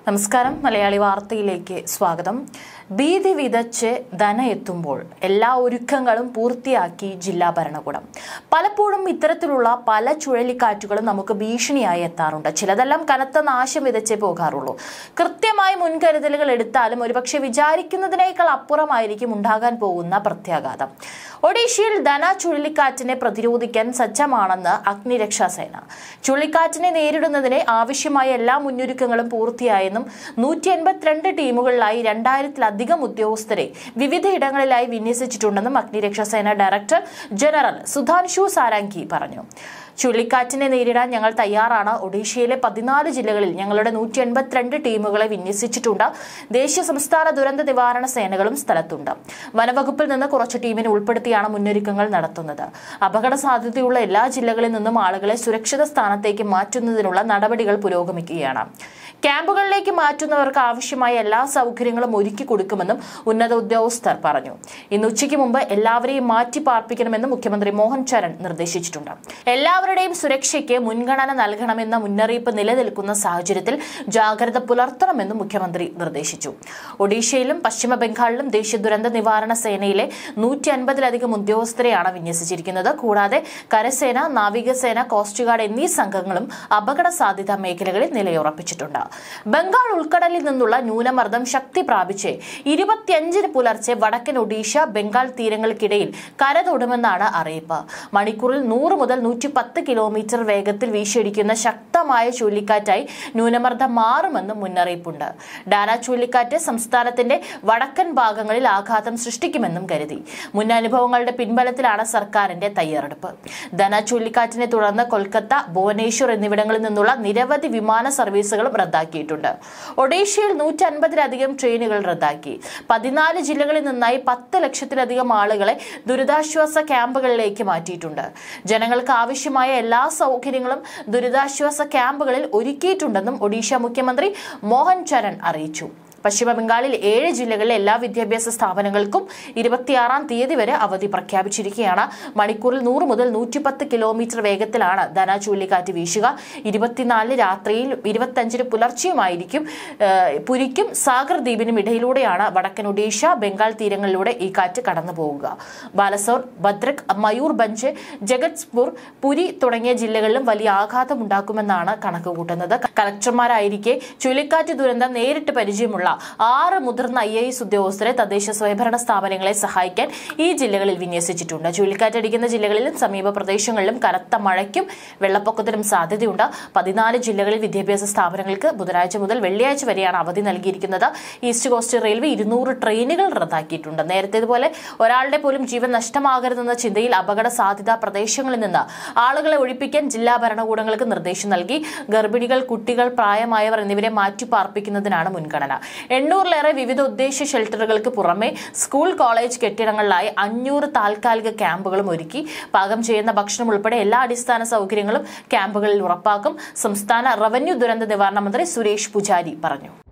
നമസ്കാരം മലയാളി വാർത്തയിലേക്ക് സ്വാഗതം ഭീതി വിതച്ച് ധന എത്തുമ്പോൾ എല്ലാ ഒരുക്കങ്ങളും പൂർത്തിയാക്കി ജില്ലാ ഭരണകൂടം പലപ്പോഴും ഇത്തരത്തിലുള്ള പല ചുഴലിക്കാറ്റുകളും നമുക്ക് ഭീഷണിയായി എത്താറുണ്ട് ചിലതെല്ലാം കനത്ത നാശം വിതച്ചേ പോകാറുള്ളൂ കൃത്യമായി മുൻകരുതലുകൾ എടുത്താലും ഒരുപക്ഷെ വിചാരിക്കുന്നതിനേക്കാൾ അപ്പുറമായിരിക്കും ഉണ്ടാകാൻ പോകുന്ന പ്രത്യാഘാതം ഒഡീഷയിൽ ധന ചുഴലിക്കാറ്റിനെ പ്രതിരോധിക്കാൻ സജ്ജമാണെന്ന് അഗ്നിരക്ഷാസേന ചുഴലിക്കാറ്റിനെ നേരിടുന്നതിന് ആവശ്യമായ എല്ലാ മുന്നൊരുക്കങ്ങളും പൂർത്തിയായെന്നും നൂറ്റി എൺപത്തിരണ്ട് ടീമുകളിലായി രണ്ടായിരത്തിലധികം ഉദ്യോഗസ്ഥരെ വിവിധയിടങ്ങളിലായി വിന്യസിച്ചിട്ടുണ്ടെന്നും അഗ്നിരക്ഷാസേന ഡയറക്ടർ ജനറൽ സുധാൻഷു സാരാങ്കി പറഞ്ഞു ചുഴലിക്കാറ്റിനെ നേരിടാൻ ഞങ്ങൾ തയ്യാറാണ് ഒഡീഷയിലെ പതിനാല് ജില്ലകളിൽ ഞങ്ങളുടെ നൂറ്റി എൺപത്തിരണ്ട് ടീമുകളെ വിന്യസിച്ചിട്ടുണ്ട് ദേശീയ സംസ്ഥാന ദുരന്ത നിവാരണ സേനകളും സ്ഥലത്തുണ്ട് വനവകുപ്പിൽ നിന്ന് കുറച്ച് ടീമിനെ ഉൾപ്പെടുത്തിയാണ് മുന്നൊരുക്കങ്ങൾ നടത്തുന്നത് അപകട സാധ്യതയുള്ള എല്ലാ ജില്ലകളിൽ നിന്നും ആളുകളെ സുരക്ഷിത സ്ഥാനത്തേക്ക് മാറ്റുന്നതിനുള്ള നടപടികൾ പുരോഗമിക്കുകയാണ് ക്യാമ്പുകളിലേക്ക് മാറ്റുന്നവർക്ക് ആവശ്യമായ എല്ലാ സൗകര്യങ്ങളും ഒരുക്കി കൊടുക്കുമെന്നും ഉന്നത ഉദ്യോഗസ്ഥർ പറഞ്ഞു ഇന്ന് ഉച്ചയ്ക്ക് മുമ്പ് എല്ലാവരെയും മാറ്റി പാർപ്പിക്കണമെന്ന് മുഖ്യമന്ത്രി മോഹൻ ചരൺ നിർദ്ദേശിച്ചിട്ടുണ്ട് എല്ലാവരുടെയും സുരക്ഷയ്ക്ക് മുൻഗണന നൽകണമെന്ന മുന്നറിയിപ്പ് നിലനിൽക്കുന്ന സാഹചര്യത്തിൽ ജാഗ്രത പുലർത്തണമെന്നും മുഖ്യമന്ത്രി നിർദ്ദേശിച്ചു ഒഡീഷയിലും പശ്ചിമ ബംഗാളിലും ദേശീയ ദുരന്ത നിവാരണ സേനയിലെ നൂറ്റി അൻപതിലധികം ഉദ്യോഗസ്ഥരെയാണ് വിന്യസിച്ചിരിക്കുന്നത് കൂടാതെ കരസേന നാവികസേന കോസ്റ്റ് ഗാർഡ് എന്നീ സംഘങ്ങളും അപകട സാധ്യതാ മേഖലകളിൽ നിലയുറപ്പിച്ചിട്ടുണ്ട് ബംഗാൾ ഉൾക്കടലിൽ നിന്നുള്ള ന്യൂനമർദ്ദം ശക്തി പ്രാപിച്ച് ഇരുപത്തിയഞ്ചിന് പുലർച്ചെ വടക്കൻ ഒഡീഷ ബംഗാൾ തീരങ്ങൾക്കിടയിൽ കരതൊടുമെന്നാണ് അറിയിപ്പ് മണിക്കൂറിൽ നൂറ് മുതൽ നൂറ്റി പത്ത് കിലോമീറ്റർ വേഗത്തിൽ വീശിയടിക്കുന്ന ശക്തമായ ചുഴലിക്കാറ്റായി ന്യൂനമർദ്ദം മാറുമെന്നും മുന്നറിയിപ്പുണ്ട് ഡാന ചുഴലിക്കാറ്റ് സംസ്ഥാനത്തിന്റെ വടക്കൻ ഭാഗങ്ങളിൽ ആഘാതം സൃഷ്ടിക്കുമെന്നും കരുതി മുൻ അനുഭവങ്ങളുടെ പിൻബലത്തിലാണ് സർക്കാരിന്റെ തയ്യാറെടുപ്പ് ധന ചുഴലിക്കാറ്റിനെ തുടർന്ന് കൊൽക്കത്ത ഭുവനേശ്വർ എന്നിവിടങ്ങളിൽ നിന്നുള്ള നിരവധി വിമാന സർവീസുകളും റദ്ദാക്കിയിട്ടുണ്ട് ഒഡീഷയിൽ നൂറ്റി അൻപതിലധികം ട്രെയിനുകൾ റദ്ദാക്കി പതിനാല് ജില്ലകളിൽ നിന്നായി പത്ത് ലക്ഷത്തിലധികം ആളുകളെ ദുരിതാശ്വാസ ക്യാമ്പുകളിലേക്ക് മാറ്റിയിട്ടുണ്ട് ജനങ്ങൾക്ക് ആവശ്യമായ എല്ലാ സൗകര്യങ്ങളും ദുരിതാശ്വാസ ക്യാമ്പുകളിൽ ഒരുക്കിയിട്ടുണ്ടെന്നും ഒഡീഷ മുഖ്യമന്ത്രി മോഹൻ ചരൺ അറിയിച്ചു പശ്ചിമ ബംഗാളിൽ ഏഴ് ജില്ലകളിലെ എല്ലാ വിദ്യാഭ്യാസ സ്ഥാപനങ്ങൾക്കും ഇരുപത്തിയാറാം തീയതി വരെ അവധി പ്രഖ്യാപിച്ചിരിക്കുകയാണ് മണിക്കൂറിൽ നൂറ് മുതൽ നൂറ്റിപ്പത്ത് കിലോമീറ്റർ വേഗത്തിലാണ് ധന ചുഴലിക്കാറ്റ് വീശുക ഇരുപത്തിനാലിന് രാത്രിയിൽ ഇരുപത്തഞ്ചിന് പുലർച്ചെയുമായിരിക്കും ഏഹ്, പുരിക്കും സാഗർ ദ്വീപിനും ഇടയിലൂടെയാണ് വടക്കൻ ഒഡീഷ ബംഗാൾ തീരങ്ങളിലൂടെ ഈ കാറ്റ് കടന്നു പോവുക ബാലസോർ ഭദ്രക് മയൂർഭഞ്ച് ജഗത്പൂർ പുരി തുടങ്ങിയ ജില്ലകളിലും വലിയ ആഘാതം ഉണ്ടാക്കുമെന്നാണ് കണക്ക് കൂട്ടുന്നത് കളക്ടർമാരായിരിക്കെ ചുഴലിക്കാറ്റ് ദുരന്തം നേരിട്ട് പരിചയമുള്ള ആറ് മുതിർന്ന ഐ എസ് ഉദ്യോഗസ്ഥരെ തദ്ദേശ സ്വയംഭരണ സ്ഥാപനങ്ങളെ സഹായിക്കാൻ ഈ ജില്ലകളിൽ വിന്യസിച്ചിട്ടുണ്ട് ചുഴലിക്കാറ്റ് അടിക്കുന്ന ജില്ലകളിലും സമീപ പ്രദേശങ്ങളിലും കനത്ത മഴയ്ക്കും വെള്ളപ്പൊക്കത്തിനും സാധ്യതയുണ്ട് പതിനാല് ജില്ലകളിൽ വിദ്യാഭ്യാസ സ്ഥാപനങ്ങൾക്ക് ബുധനാഴ്ച മുതൽ വെള്ളിയാഴ്ച വരെയാണ് അവധി നൽകിയിരിക്കുന്നത് ഈസ്റ്റ് കോസ്റ്റ് റെയിൽവേ ഇരുന്നൂറ് ട്രെയിനുകൾ റദ്ദാക്കിയിട്ടുണ്ട് നേരത്തേതുപോലെ ഒരാളുടെ പോലും ജീവൻ നഷ്ടമാകരുതെന്ന ചിന്തയിൽ അപകട സാധ്യതാ പ്രദേശങ്ങളിൽ നിന്ന് ആളുകളെ ഒഴിപ്പിക്കാൻ ജില്ലാ ഭരണകൂടങ്ങൾക്ക് നിർദ്ദേശം നൽകി ഗർഭിണികൾ കുട്ടികൾ പ്രായമായവർ എന്നിവരെ മാറ്റിപ്പാർപ്പിക്കുന്നതിനാണ് മുൻഗണന എണ്ണൂറിലേറെ വിവിധ ഉദ്ദേശ ഷെൽട്ടറുകൾക്ക് പുറമെ സ്കൂൾ കോളേജ് കെട്ടിടങ്ങളിലായി അഞ്ഞൂറ് താൽക്കാലിക ക്യാമ്പുകളും ഒരുക്കി പാകം ചെയ്യുന്ന ഭക്ഷണം ഉൾപ്പെടെ എല്ലാ അടിസ്ഥാന സൗകര്യങ്ങളും ക്യാമ്പുകളിൽ ഉറപ്പാക്കും സംസ്ഥാന റവന്യൂ ദുരന്ത നിവാരണ മന്ത്രി സുരേഷ് പുജാരി പറഞ്ഞു